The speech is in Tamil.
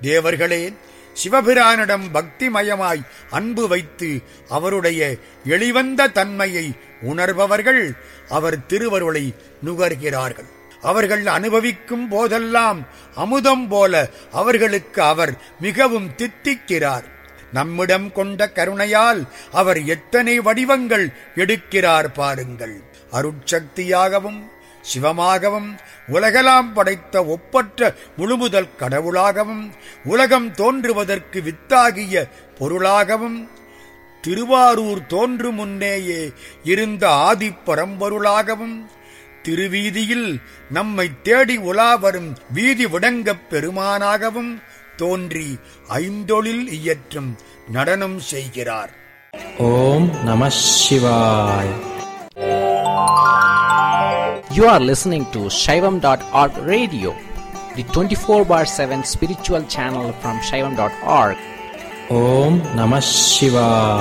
தேவர்களே சிவபிரானிடம் பக்திமயமாய் அன்பு வைத்து அவருடைய எளிவந்த தன்மையை உணர்பவர்கள் அவர் திருவருளை நுகர்கிறார்கள் அவர்கள் அனுபவிக்கும் போதெல்லாம் அமுதம் போல அவர்களுக்கு அவர் மிகவும் தித்திக்கிறார் நம்மிடம் கொண்ட கருணையால் அவர் எத்தனை வடிவங்கள் எடுக்கிறார் பாருங்கள் அருட்சக்தியாகவும் சிவமாகவும் உலகலாம் படைத்த ஒப்பற்ற முழுமுதல் கடவுளாகவும் உலகம் தோன்றுவதற்கு வித்தாகிய பொருளாகவும் திருவாரூர் தோன்று முன்னேயே இருந்த ஆதிப்பரம்பொருளாகவும் திருவீதியில் நம்மை தேடி உலா வரும் வீதி விடங்கப் பெருமானாகவும் தோன்றி ஐந்தொழில் இயற்றும் நடனம் செய்கிறார் ஓம் நம சிவாய் You are listening to Shaivam.org radio, the 24 bar 7 spiritual channel from Shaivam.org. ஓம் நம சிவாய்